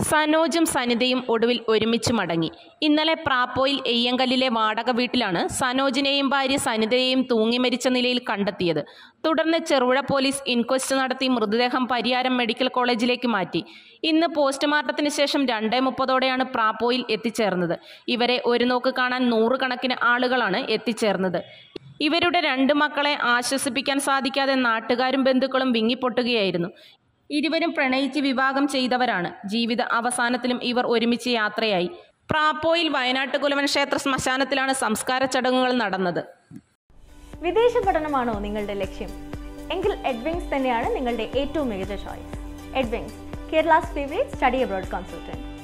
സനോജും സനിതയും ഒടുവിൽ ഒരുമിച്ച് മടങ്ങി ഇന്നലെ പ്രാപ്പോയിൽ എയ്യങ്കല്ലിലെ വാടക വീട്ടിലാണ് സനോജിനെയും ഭാര്യ സനിതയെയും തൂങ്ങി മരിച്ച നിലയിൽ കണ്ടെത്തിയത് തുടർന്ന് ചെറുപുഴ പോലീസ് ഇൻക്വസ്റ്റ് നടത്തി മൃതദേഹം പരിയാരം മെഡിക്കൽ കോളേജിലേക്ക് മാറ്റി ഇന്ന് പോസ്റ്റ്മോർട്ടത്തിന് ശേഷം രണ്ടേ മുപ്പതോടെയാണ് പ്രാപ്പോയിൽ എത്തിച്ചേർന്നത് ഇവരെ ഒരു നോക്ക് കാണാൻ നൂറുകണക്കിന് ആളുകളാണ് എത്തിച്ചേർന്നത് ഇവരുടെ രണ്ട് മക്കളെ ആശ്വസിപ്പിക്കാൻ സാധിക്കാതെ നാട്ടുകാരും ബന്ധുക്കളും വിങ്ങിപ്പൊട്ടുകയായിരുന്നു ഇരുവരും പ്രണയിച്ച് വിവാഹം ചെയ്തവരാണ് ജീവിത അവസാനത്തിലും ഇവർ ഒരുമിച്ച് യാത്രയായി പ്രാപ്പോയിൽ വയനാട്ടുകുലവൻ ക്ഷേത്ര ശ്മശാനത്തിലാണ് സംസ്കാര ചടങ്ങുകൾ നടന്നത് വിദേശ പഠനമാണോ നിങ്ങളുടെ ലക്ഷ്യം എങ്കിൽ എഡ്വിങ്സ് തന്നെയാണ് നിങ്ങളുടെ ഏറ്റവും മികച്ച choice Edwings Kerala's favourite study abroad consultant